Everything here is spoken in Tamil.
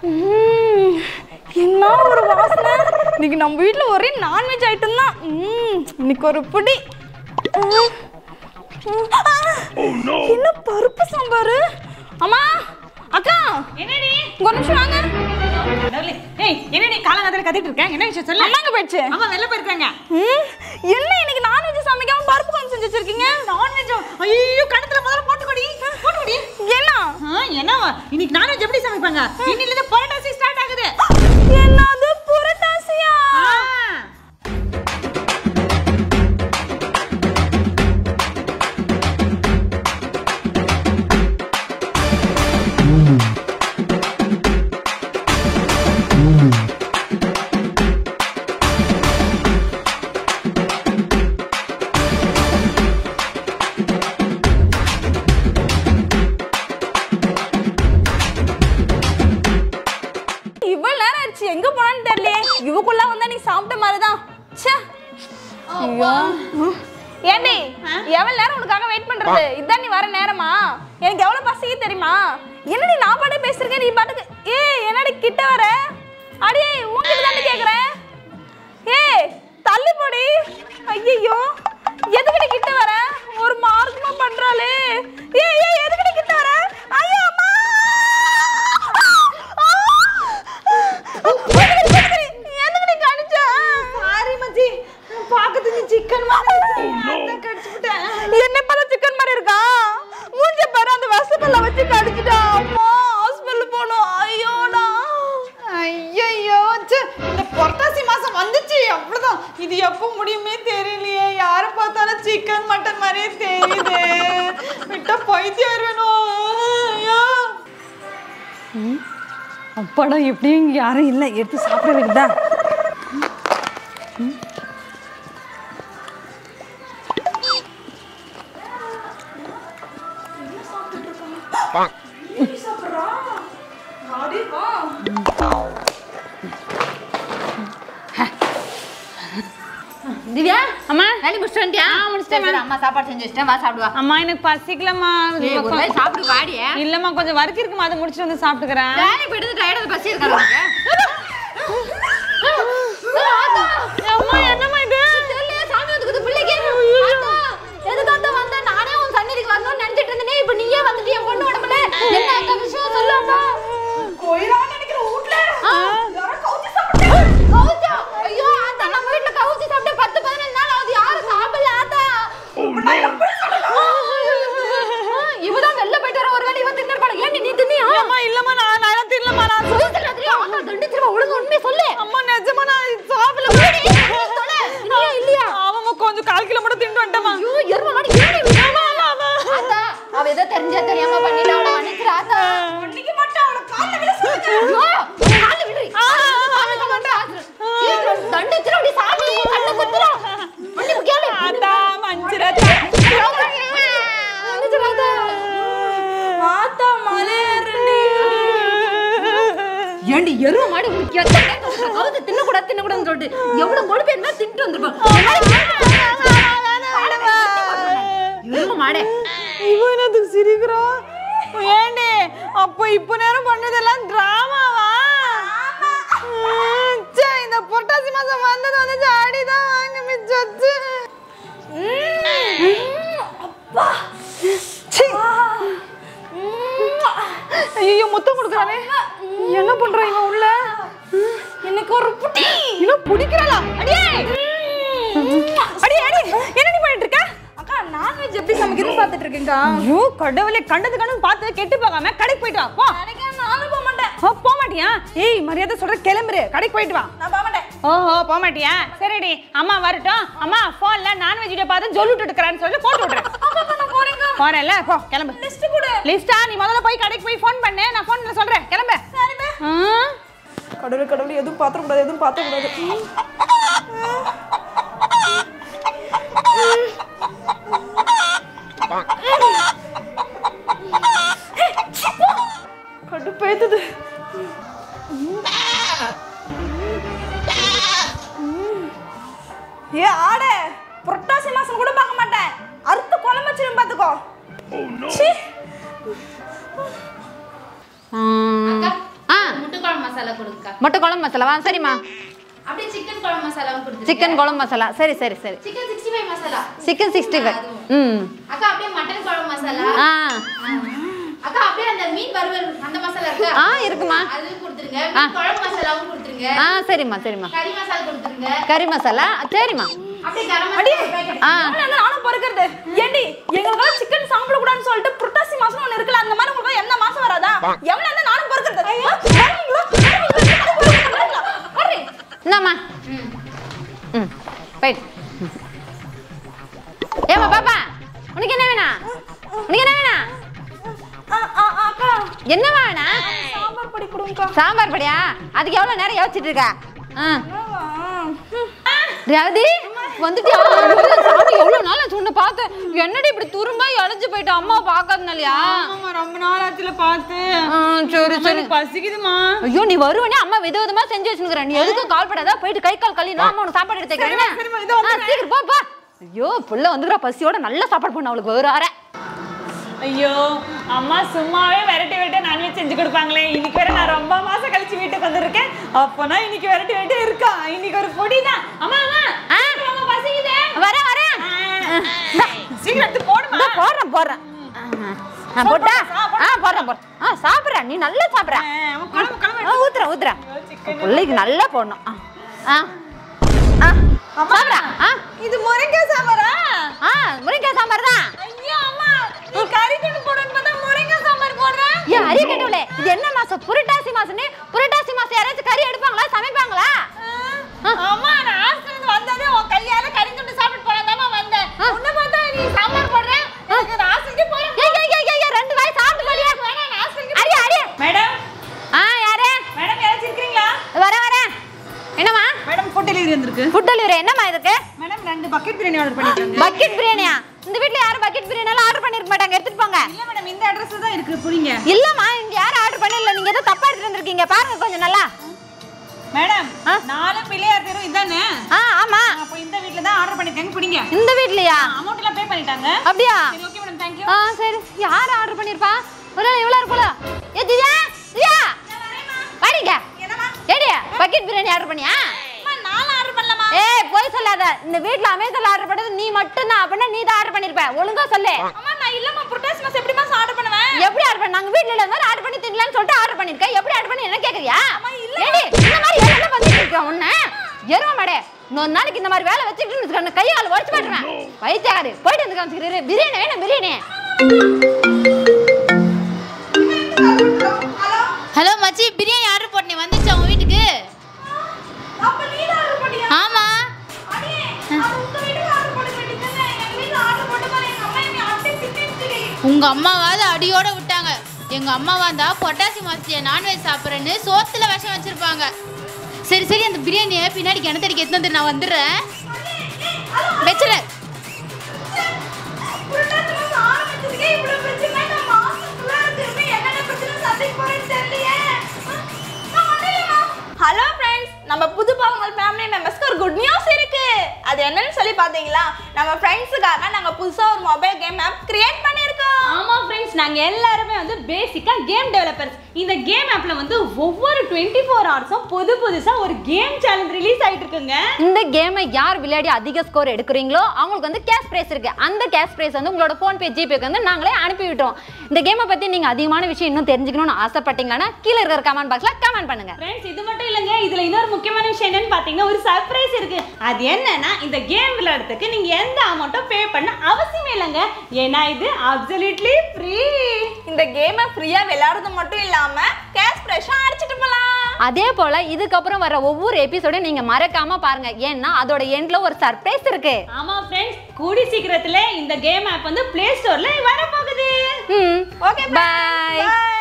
ம், என்ன ஒரு வாசனை இன்னைக்கு நம்ம வீட்டில் ஒரே நான்வெஜ் ஐட்டம் தான் ம், இன்னைக்கு ஒரு பிடி ம், ம், ஆ, என்ன பருப்பு சாம்பார் அம்மா அக்கா என்னடி ஒரு நிமிஷம் வாங்க கடவுளே. ஏய் என்னடி காலங்காத்தால கத்திட்டு இருக்க என்ன விஷயம் சொல்லு அம்மாங்க போயிடுச்சு அம்மா வெளில போயிருக்காங்க ம், என்ன இன்னைக்கு நான்வெஜ் சமைக்காம பருப்பு குழம்பு செஞ்சு வச்சிருக்கீங்க நான்வெஜ் ஐயோ கணத்துல முதல்ல போட்டு கொடி போட்டு கொடி என்ன ஆ, என்னவா இன்னைக்கு நான்வெஜ் எப்படி சமைப்பாங்க இன்னில இருந்து புரட்டாசி ஸ்டார்ட் ஆகுது என்னது புரட்டாசியா ஆ. இவ்வளவு நேரம் ஆயிடுச்சு எங்க போனான்னு தெரியலையே இவக்குள்ள வந்தா நீ சாப்பிட்ட மாதிரிதான் ச்சே ஐயோ ஏண்டி எவ்வளவு நேரம் உனக்காக வெயிட் பண்றது இதான் நீ வர நேரமா எனக்கு எவ்வளவு பசிக்கு தெரியுமா என்னடி நான் பாட்டு பேசிருக்கேன் நீ பாட்டுக்கு ஏய் என்னடி கிட்ட வர அடியே உன்கிட்ட தாண்டி கேக்குறேன் ஏய் தள்ளி போடி ஐயோ எதுக்குடி கிட்ட வர ஒரு மார்க்கமா பண்றாளே ஏய் ஏய் எதுக்குடி கிட்ட வர ஐயோ அம்மா எதுக்குடி கடிச்ச சாரி மச்சி பாக்கத்துக்கு சிக்கன் மாதிரி கடிச்சு விட்டேன் என்ன பார்த்தா சிக்கன் மாதிரி இருக்கா மூஞ்ச பாரு அந்த வசப்பல்ல வச்சு கடிச்சிட்டா அம்மா ஹாஸ்பிடல் போகணும் ஐயோடா ஐயோ இந்த புரட்டாசி மாசம் வந்துச்சு அவ்வளவுதான் இது எப்போ முடியுமே தெரியலையே யாரை பார்த்தாலும் சிக்கன் மட்டன் மாதிரியே தெரியுது விட்டா பைத்தியம் வேணும் ஐயோ அப்பாடா எப்படியும் இங்க யாரும் இல்லை எடுத்து சாப்பிட வேண்டியதா திவ்யா அம்மா வேலை முடிச்சுட்டு வந்துட்டியா முடிச்சிட்டேன், சரி, அம்மா சாப்பாடு செஞ்சு வச்சிட்டேன் வா சாப்பிடுவா அம்மா எனக்கு பசிக்கலம்மா ஏய், ஒரு வேளை சாப்பிடு வாடியே இல்லம்மா கொஞ்சம் வறுக்கு இருக்குமா அதை முடிச்சுட்டு வந்து சாப்பிட்டுக்கிறேன் வேலை போயிட்டு டயர்டு பசி இருக்காரு அம்மா என்னம்மா இது சாமி வந்துக்குது பிள்ளைக்கு ஆத்தா, எதுக்கு ஆத்தா வந்த? நானே உன் சந்நிதிக்கு வரணும்னு நினைச்சிட்டு இருந்தேனே, இப்ப நீயே வந்துட்டு என் பொண்ணு உடம்புல. என்ன ஆத்தா விஷயம் சொல்லு ஆத்தா. ஆ. கவுச்சா? ஐயோ, ஆத்தா, நம்ம வீட்டுல கவுச்சி சாப்பிட்டு பத்து, பதினஞ்சு நாள் ஆகுது. யாரும் சாப்பிடல, ஆத்தா. ஆ, இவதான் வெளில போயிட்டு வர ஒருவேளை இவ தின்னுருப்பாளா? ஏன்டி நீ தின்னியா? அம்மா இல்லம்மா நான் நான் தின்னலம்மா நான் சொல்லு, ராத்திரி, ஆத்தா, தண்டிச்சிருவா, ஒழுங்கா உண்மையை சொல்லு. அம்மா நிஜமா நான் சாப்பிடல சொல்லு, இல்லையா, இல்லையா? ஆமாம்மா கொஞ்சம் கால் கிலோ மட்டும் தின்ட்டு வந்துட்டேம்மா ஐயோ, எருமை மாடு, ஏன்டி இப்படி பண்ணா? ஆத்தா, அவ ஏதோ தெரிஞ்சா தெரியாம பண்ணிட்டா அவளை மன்னிச்சிரு, ஆத்தா. ஐயோ, கால்ல விடுறி. கால்ல கமாண்டா, ஆத்திரு. சீக்கிரம் தண்டிச்சிரு, அப்படி சாமி, கண்ணை குத்துறா. மன்னிப்பு கேளு. ஆத்தா மஞ்சிரத்தா மன்னிச்சிரு, ஆத்தா. ஆத்தா மலையேறுடி ஏண்டி எருமை மாடு உனக்கு எத்தனை நேரம் சொல்றேன், கவுத்து தின்னக்கூடாது, தின்னக்கூடாதுன்னு சொல்லிட்டு. எவ்வளவு கொழுப்பு இருந்தா தின்னுட்டு வந்திருப்பா. எருமை மாடே. இவன் என்னதுக்கு சிரிக்கிறான் ஏண்டி அப்போ இப்போ நேரம் பண்ணதெல்லாம் டிராமாவா ச்சே இந்த புரட்டாசி மாசம் வந்தது வந்து ஜாடி தான் வாங்க மிச்சச்சு ஐயோ முத்தம் கொடுக்குறானே என்ன பண்றான் இவன் உள்ள எனக்கு ஒரு புட்டி இன்னும் பிடிக்கிறாளா அடியே அடியே அடி என்னடி பண்ணிட்டு இருக்க அக்கா நான்வெஜ் எப்படி சமைக்கிறதுன்னு பார்த்துட்டு இருக்கேங்க்கா ஐயோ கடவுளே கண்டது கண்டு பார்த்து கெட்டு போகாம கடைக்கு போயிட்டு வா போ எனக்கு நானும் போக மாட்டேன் ஓ போக மாட்டியா ஏய் மரியாதை சொல்ற கிளம்புரு கடைக்கு போயிட்டு வா நான் போக மாட்டேன் ஓஹோ போக மாட்டியா சரிடி அம்மா வரட்டும் அம்மா போன்ல நான்வெஜ் வீடியோ பார்த்து சொல்லிட்டு இருக்கிறான்னு சொல்லி போட்டு விடுறேன் போறேன்ல போ கிளம்பு லிஸ்ட் கொடு லிஸ்டா நீ முதல்ல போய் கடைக்கு போய் ஃபோன் பண்ணு நான் ஃபோன்ல சொல்றேன் கிளம்பு ஆ? கடவுள் கடவுள் எதுவும் பாத்திர கூடாது எதுவும் பாத்திர கூடாது கடுப்பேத்துது ஏ ஆடே புரட்டாசி மாசம் கூட பார்க்க மாட்டேன் அறுத்து குழம்பு வச்சிரும் பாத்துக்கோ சீ. அக்கா, ஆ, முட்டை குழம்பு கொடுங்கக்கா முட்டை குழம்பு மசாலாவா சரிம்மா அப்படியே சிக்கன் குழம்பு மசாலாவும் கொடுத்துருங்க சிக்கன் குழம்பு மசாலா சரி சரி சரி chicken sixty five masala chicken sixty five அதுவும். ம் அக்கா அப்படியே மட்டன் குழம்பு மசாலா ஆ அக்கா அப்படியே அந்த மீன் வறுவல் அந்த மசாலா இருக்கா ஆ, இருக்குமா. அது கொடுத்துருங்க மீன் குழம்பு மசாலாவும் கொடுத்துருங்க ஆ சரிம்மா சரிம்மா கறி மசாலா கொடுத்துருங்க கறி மசாலா சரிம்மா அப்படியே கரம் மசாலா ஒரு packet. ஆ எவ்வளவு நேரம் நானும் பொறுக்கிறது ஏண்டி எங்களுக்கெல்லாம் சிக்கன் சாப்பிடக்கூடாதுன்னு சொல்லிட்டு புரட்டாசி மாசம் ஒண்ணு இருக்குல்ல அந்த மாதிரி உங்களுக்கு எந்த மாசம் வராதா எவ்வளவு நேரம் நானும் பொறுக்கிறது ஆ, வருவீங்களா? வருவீங்களா? வர்றி. இந்தாம்மா ம். ம் போயிட்டு ஏமா பாப்பா உனக்கு என்ன வேணா உனக்கு என்ன வேணா ஆ, ஆ, ஆ, அக்கா என்ன வேணா சாம்பார் பொடி கொடுங்கக்கா சாம்பார் படியா அதுக்கு எவ்வளவு நேரம் யோசிச்சுட்டு இருக்க ஆ ம். ரேவதி வந்துட்டியா ஐயோ, சாமி எவ்வளவு நாள் ஆச்சு உன்னை பார்த்தேன் என்னடி இப்படி துரும்பா இழைஞ்சு போயிட்டு அம்மா பார்க்காதனாலயா ஆமாம்மா ரொம்ப நாள் ஆச்சுல பார்த்து சரி சரி எனக்கு பசிக்குதுமா ஐயோ நீ வருவனே அம்மா வித விதமா செஞ்சு வச்சுக்கிறேன் நீ எதுக்கும் கால் படாத போயிட்டு கை கால் கழுவி நான் அம்மா உனக்கு சாப்பாடு எடுத்து வைக்கிறேன் சரிம்மா, இதோ ஆ, சீக்கிரம் போ போ ஐயோ புள்ள வந்துக்கிறா பசியோட நல்ல சாப்பாடு பண்ண அவளுக்கு ஒரு அரை ஐயோ அம்மா சும்மாவே வெரைட்டி வெரைட்டி நான்வெஜ் செஞ்சு கொடுப்பாங்களே இன்னைக்கு வேற நான் ரொம்ப மாசம் கழிச்சு வீட்டுக்கு வந்திருக்கேன் அப்போனா இன்னைக்கு வெரைட்டி வெரைட்டி இருக்கா இன்னைக்கு ஒரு பொடி தான் அம்மா அம்மா ஆ. அம்மா பசிக்குதே வரேன் வரேன் சீக்கிரம் எடுத்து போடுமா இதோ போடுறேன் போடுறேன் ஆ, போட்டா ஆ போடுறேன் போடுறேன் ஆ சாப்பிட்றேன் நீ நல்லா சாப்பிட்ற அவன் குழம்பு குழம்பு ஆ ஊத்துறேன் ஊத்துறேன் சிக்கன் பிள்ளைக்கு நல்லா போடணும் ஆ ஆ ஆ சாப்பிட்றா ஆ இது முருங்கை சாம்பாரா ஆ முருங்கைக்காய் சாம்பார் தான் ஐயோ அம்மா நீ கறி துண்டு போடுன்னு பார்த்தா முருங்கை சாம்பார் போடுற ஏன் அரிய கடவுளே இது என்ன மாசம் புரட்டாசி மாசம்னு புரட்டாசி மாசம் யாராச்சும் கறி எடுப்பாங்களா சமைப்பாங்களா அம்மா நான் ஹாஸ்டல்ல இருந்து வந்ததே உன் கையால கறி துண்டு சாப்பிட்டு போனதாமா வந்தேன் உன்னை பார்த்தா நீ சாம்பார் போடுற எனக்கு நான் ஹாஸ்டலுக்கு போறேன் ஏய் ஏய் ஏய், ஏய் ஏய், ரெண்டு வாய் சாப்பிட்டு போலியா வேணாம் நான் ஹாஸ்டலுக்கு அரிய அரிய மேடம் ஆ யாரே மேடம் யாராச்சும் இருக்கிறீங்களா வரேன் வரேன் என்னம்மா மேடம் ஃபுட் டெலிவரி வந்திருக்கு ஃபுட் டெலிவரி என்னம்மா இதுக்கு மேடம் ரெண்டு பக்கெட் பிரியாணி ஆர்டர் பண்ணிருக்காங்க பக்கெட் பிரியாணியா இந்த வீட்ல யாரும் பக்கெட் பிரியாணி எல்லாம் ஆர்டர் பண்ணிருக்க மாட்டாங்க எடுத்துட்டு போங்க இல்ல மேடம் இந்த அட்ரஸ் தான் இருக்கு புரியுங்க இல்லம்மா இங்க யாரும் ஆர்டர் பண்ணல நீங்க ஏதோ தப்பா எடுத்துட்டு வந்திருக்கீங்க பாருங்க கொஞ்சம் நல்லா மேடம் ஆ? நாலு பிள்ளையார் தெரு இதானே ஆ ஆமா அப்போ இந்த வீட்ல தான் ஆர்டர் பண்ணிருக்காங்க பிடிங்க இந்த வீட்லயா அமௌண்ட் எல்லாம் பே பண்ணிட்டாங்க அப்படியா சரி ஓகே மேடம் தேங்க்யூ ஆ சரி யார் ஆர்டர் பண்ணிருப்பா ஒரு எவ்வளவு இருக்கும்ல ஏ திவ்யா திவ்யா வாடிங்க ஏடி பக்கெட் பிரியாணி ஆர்டர் பண்ணியா அம்மா நான் ஆர்டர் பண்ணலாமா ஏய் போய் சொல்லாத இந்த வீட்ல அமேசான்ல ஆர்டர் பண்ணது நீ மட்டும் தான் அப்படின்னா நீ தான் ஆர்டர் பண்ணிருப்ப ஒழுங்கா சொல்லு அம்மா நான் இல்லம்மா புரட்டாசி மாசம் எப்படி மாசம் ஆர்டர் பண்ணுவேன் எப்படி ஆர்டர் பண்ண நாங்க வீட்ல இல்ல மாதிரி ஆர்டர் பண்ணி தின்னலாம்னு சொல்லிட்டு ஆர்டர் பண்ணிருக்கேன் எப்படி ஆர்டர் பண்ணி என்ன கேக்குறியா ஏடி இந்த மாதிரி ஏதாவது பண்ணிட்டு இருக்க உன்ன எருவ மாடே இன்னொரு நாளைக்கு இந்த மாதிரி வேலை வச்சுட்டு கை கால் உடச்சு மாட்டுவேன் வைத்தியாரு போயிட்டு வந்து காமிச்சுக்கிறீரு பிரியாணி வேணும் பிரியாணி ஹலோ மச்சி பிரியாணி ஆர்டர் போட்டேன் வந்துச்சா உங்க வீட்டுக்கு அப்ப நீ தான் ஆர்டர் பண்ணியா ஆமா அடே அது உங்க வீட்டுக்கு ஆர்டர் போட வேண்டியதுதானே எங்க வீட்ல ஆர்டர் போட்ட மாதிரி எங்க அம்மா என்னை அப்படியே திட்டிடுச்சு உங்க அம்மாவாவது அடியோட விட்டாங்க எங்க அம்மாவா இருந்தா பொட்டாசி மாசிய நான்வெஜ் சாப்பிட்றேன்னு சோத்துல விஷம் வச்சிருப்பாங்க சரி சரி அந்த பிரியாணியை பின்னாடி கிணத்தடிக்க எடுத்து வந்து நான் வந்துடுறேன் வச்சுரு புரட்டாசி மாசம் ஆரம்பிச்சதுக்கே இவ்வளவு பிரச்சனை நான் மாசம் ஃபுல்லா திரும்பி என்னென்ன பிரச்சனை சந்திக்க போறேன்னு தெரியலையே ஹலோ ஃப்ரெண்ட்ஸ் நம்ம புது பாவங்கள் ஃபேமிலி மெம்பர்ஸ்க்கு ஒரு குட் நியூஸ் இருக்கு அது என்னன்னு சொல்லி பாத்தீங்களா நம்ம ஃப்ரெண்ட்ஸுக்காக நாங்க புதுசா ஒரு மொபைல் கேம் ஆப் கிரியேட் பண்ணியிருக்கோம் ஆமா ஃப்ரெண்ட்ஸ் நாங்க எல்லாருமே வந்து பேசிக்கா கேம் டெவலப்பர்ஸ் இந்த கேம் ஆப்ல வந்து ஒவ்வொரு டுவெண்ட்டி ஃபோர் ஹவர்ஸும் புது புதுசா ஒரு கேம் சேலஞ்ச் ரிலீஸ் ஆயிட்டு இருக்குங்க இந்த கேமை யார் விளையாடி அதிக ஸ்கோர் எடுக்கிறீங்களோ அவங்களுக்கு வந்து கேஷ் பிரைஸ் இருக்கு அந்த கேஷ் பிரைஸ் வந்து உங்களோட ஃபோன்பே ஜிபேக்கு வந்து நாங்களே அனுப்பி விட்டோம் இந்த கேமை பத்தி நீங்க அதிகமான விஷயம் இன்னும் தெரிஞ்சுக்கணும்னு ஆசைப்பட்டீங்கன்னா கீழே இருக்கிற கமெண்ட் பாக்ஸ்ல கமெண்ட் பண்ணுங்க ஃப்ரெண்ட்ஸ் இது மட்டும் இல்லைங்க இதுல இன்னொரு முக்கியமான விஷயம் என்னன்னு பாத்தீங்கன்னா ஒரு சர்ப்ரைஸ் இருக்கு அது என்னன்னா இந்த கேம் விளையாடுறதுக்கு நீங்க எந்த அமௌண்ட்டும் பே பண்ண அவசியமே இல்லைங்க ஏன்னா இது அப்சல்யூட்லி ஃப்ரீ இந்த கேமை ஃப்ரீயா விளையாடுறது மட்டும் இல்லாம கேஷ் ப்ரைஸும் அடிச்சிட்டு போலாம் அதே போல இதுக்கப்புறம் வர ஒவ்வொரு எபிசோடும் நீங்க மறக்காம பாருங்க ஏன்னா அதோட எண்ட்ல ஒரு சர்ப்ரைஸ் இருக்கு ஆமா ஃப்ரெண்ட்ஸ் கூடி சீக்கிரத்துல இந்த கேம் ஆப் வந்து பிளே ஸ்டோர்ல வரப்போகுது ம் ஓகே Bye. பை